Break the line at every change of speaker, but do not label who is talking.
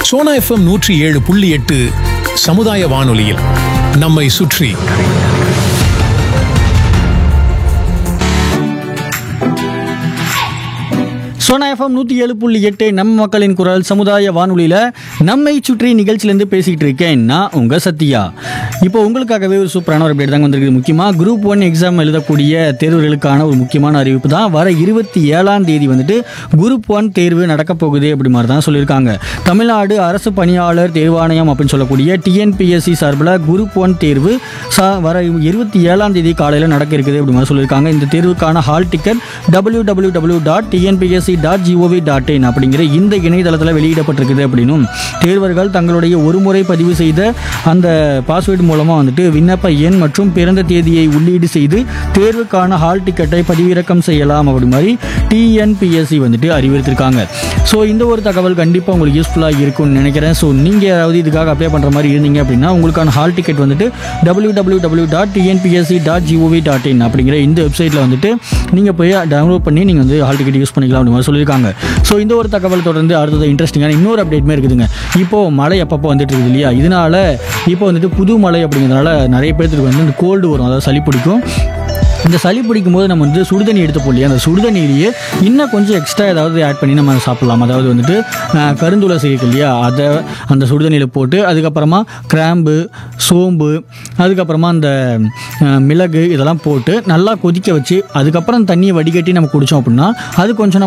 Sona FM நூற்றி ஏழு புள்ளி எட்டு சமுதாய வானொலியில் நம்மை சுற்றி
சோனா எஃப்எம் நூற்றி ஏழு புள்ளி எட்டு நம்ம மக்களின் குரல் சமுதாய வானொலியில் நம்மை சுற்றி நிகழ்ச்சியிலேருந்து பேசிக்கிட்டு இருக்கேன் நான் உங்கள் சத்யா இப்போ உங்களுக்காகவே ஒரு சூப்பரான ஒரு அப்டேட் தாங்க வந்திருக்கு முக்கியமாக குரூப் ஒன் எக்ஸாம் எழுதக்கூடிய தேர்வுகளுக்கான ஒரு முக்கியமான அறிவிப்பு தான் வர இருபத்தி ஏழாம் தேதி வந்துட்டு குரூப் ஒன் தேர்வு நடக்க போகுது அப்படி மாதிரி தான் சொல்லியிருக்காங்க தமிழ்நாடு அரசு பணியாளர் தேர்வாணையம் அப்படின்னு சொல்லக்கூடிய டிஎன்பிஎஸ்சி சார்பில் குரூப் ஒன் தேர்வு சா வர இருபத்தி ஏழாம் தேதி காலையில் நடக்க இருக்குது அப்படி மாதிரி சொல்லியிருக்காங்க இந்த தேர்வுக்கான hall ticket W W W dot TNPSC dot gov dot in அப்படிங்கிற இந்த இணையதளத்தில் வெளியிடப்பட்டிருக்குது அப்படின்னும் தேர்வர்கள் தங்களுடைய ஒரு முறை பதிவு செய்த அந்த பாஸ்வேர்டு மூலமாக வந்துட்டு விண்ணப்ப எண் மற்றும் பிறந்த தேதியை உள்ளீடு செய்து தேர்வுக்கான ஹால் டிக்கெட்டை பதிவிறக்கம் செய்யலாம் அப்படி மாதிரி டிஎன்பிஎஸ்சி வந்துட்டு அறிவித்திருக்காங்க ஸோ இந்த ஒரு தகவல் கண்டிப்பாக உங்களுக்கு யூஸ்ஃபுல்லாக இருக்கும்னு நினைக்கிறேன் ஸோ நீங்கள் யாராவது இதுக்காக அப்ளை பண்ணுற மாதிரி இருந்தீங்க அப்படின்னா உங்களுக்கான ஹால் டிக்கெட் வந்துட்டு W W W dot TNPSC dot gov dot in அப்படிங்கிற இந்த வெப்சைட்டில் வந்துட்டு நீங்கள் போய் டவுன்லோட் பண்ணி நீங்கள் வந்து ஹால் டிக்கெட் யூஸ் பண்ணிக்கலாம் அப்படி மாதிரி சொல்லியிருக்காங்க ஸோ இந்த ஒரு தகவல் தொடர்ந்து அடுத்தது இன்ட்ரெஸ்டிங்கான இன்னொரு அப்டேட்மே இருக்குதுங்க இப்போது மழை அப்பப்போ வந்துட்டு இருக்குது இல்லையா இதனால இப்போ வந்துட்டு புது மழை அப்படிங்கிறதுனால நிறைய பேர்த்துக்கு வந்து இந்த கோல்டு வரும் அதாவது சளி பிடிக்கும் இந்த சளி பிடிக்கும் போது நம்ம வந்து சுடுதண்ணி எடுத்து இல்லையா அந்த சுடுதண்ணிலேயே இன்னும் கொஞ்சம் எக்ஸ்ட்ரா ஏதாவது ஆட் பண்ணி நம்ம சாப்பிட்லாம் அதாவது வந்துட்டு அஹ், கருந்துளசி இருக்கு இல்லையா அதை அந்த சுடுதண்ணியில் போட்டு அதுக்கப்புறமா கிராம்பு சோம்பு அதுக்கப்புறமா அந்த அஹ், மிளகு இதெல்லாம் போட்டு நல்லா கொதிக்க வச்சு அதுக்கப்புறம் தண்ணியை வடிகட்டி நம்ம குடித்தோம் அப்படின்னா அது கொஞ்சம்